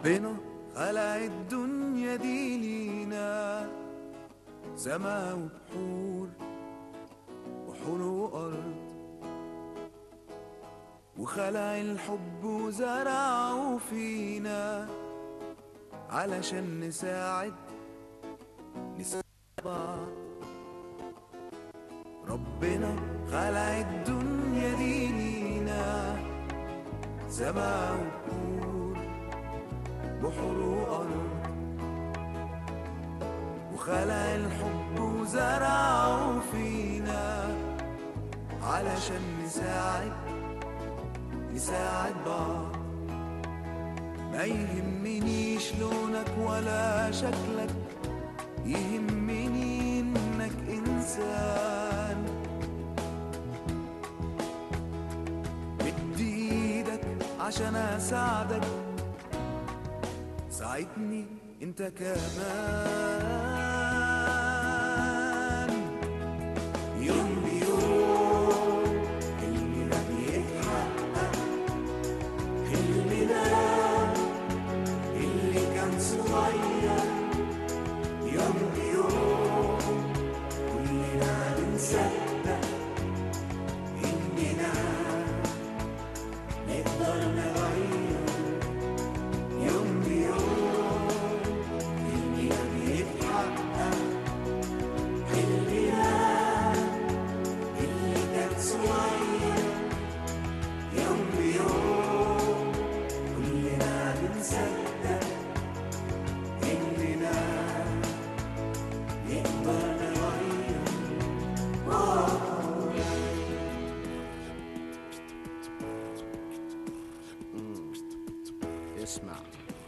ربنا خلق الدنيا دي لينا سما وبحور بحور وأرض وخلق الحب وزرعه فينا علشان نساعد نساعد بعض ربنا خلق الدنيا دي لينا سما وبحور بحور وأرض وخلق الحب وزرعه فينا علشان نساعد نساعد بعض ما يهمنيش لونك ولا شكلك يهمني انك انسان مد ايدك عشان اساعدك ساعدني انت كمان يوم بيوم حلمنا بيتحقق حلمنا اللي كان صغير يوم بيوم كلنا بنصدق اننا نقدر نغير يوم بيوم حلمنا بيتحقق حلمنا اللي كان صغير يوم بيوم كلنا بنصدق إننا نقدر نغير اسمع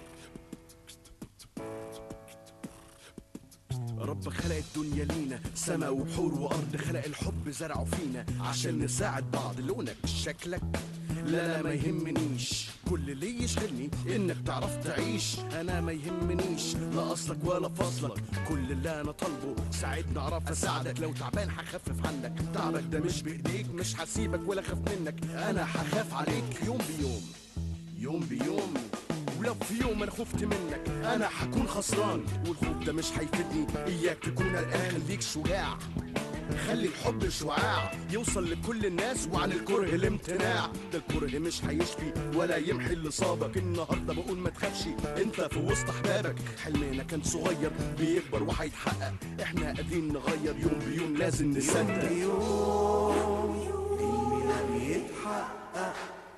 رب خلق الدنيا لينا سما وبحور وارض خلق الحب زرعه فينا عشان نساعد بعض لونك شكلك لا لا ما يهمنيش كل اللي يشغلني انك تعرف تعيش انا ما يهمنيش لا اصلك ولا فصلك كل اللي انا طالبه ساعدني اعرف اساعدك لو تعبان هخفف عنك تعبك ده مش بايديك مش هسيبك ولا اخاف منك انا هخاف عليك يوم بيوم يوم بيوم ولو في يوم انا خفت منك انا هكون خسران والخوف ده مش هيفيدني اياك تكون قلقان خليك شجاع خلي الحب شعاع يوصل لكل الناس وعن الكره الامتناع ده الكره مش هيشفي ولا يمحي اللي صابك النهارده بقول ما تخافش انت في وسط احبابك حلمنا كان صغير بيكبر وهيتحقق احنا قادرين نغير يوم بيوم لازم نصدق يوم حلمنا بيتحقق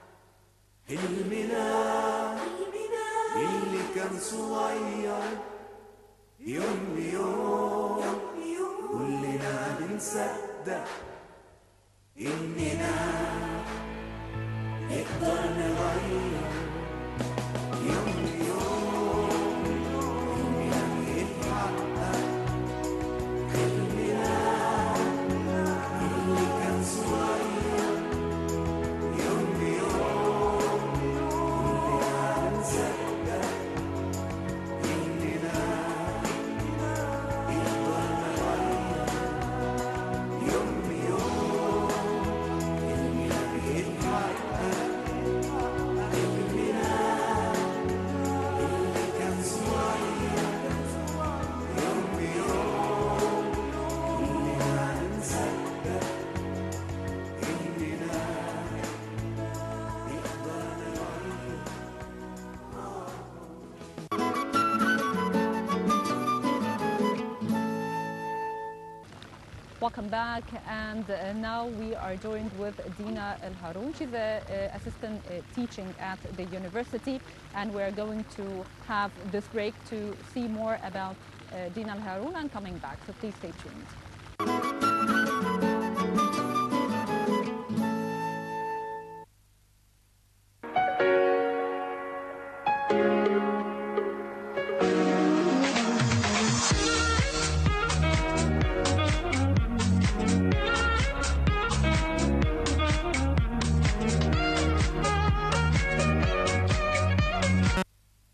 حلمنا اللي كان صغير يوم بيوم كلنا بنصدق إننا نقدر نغير يوم بيوم حلمنا بيتحقق حلمنا اللي كان صغير يوم بيوم كلنا نصدق إننا نقدر نغير يوم بيوم حلمنا بيتحقق حلمنا اللي كان صغير يوم بيوم كلنا نصدق إننا نقدر نغير Welcome back, and uh, now we are joined with Dina El Haroun. She's an assistant uh, teaching at the university, and we're going to have this break to see more about uh, Dina El Haroun and coming back. So please stay tuned.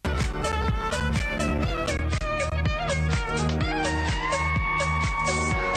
Thank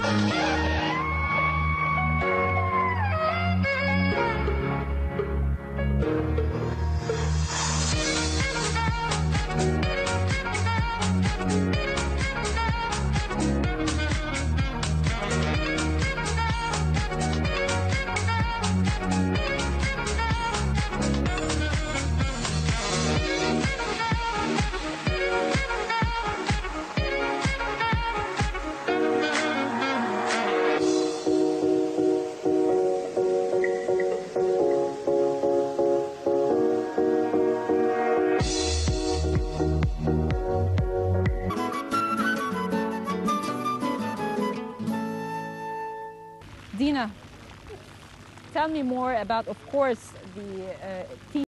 Dina, tell me more about, of course, the uh,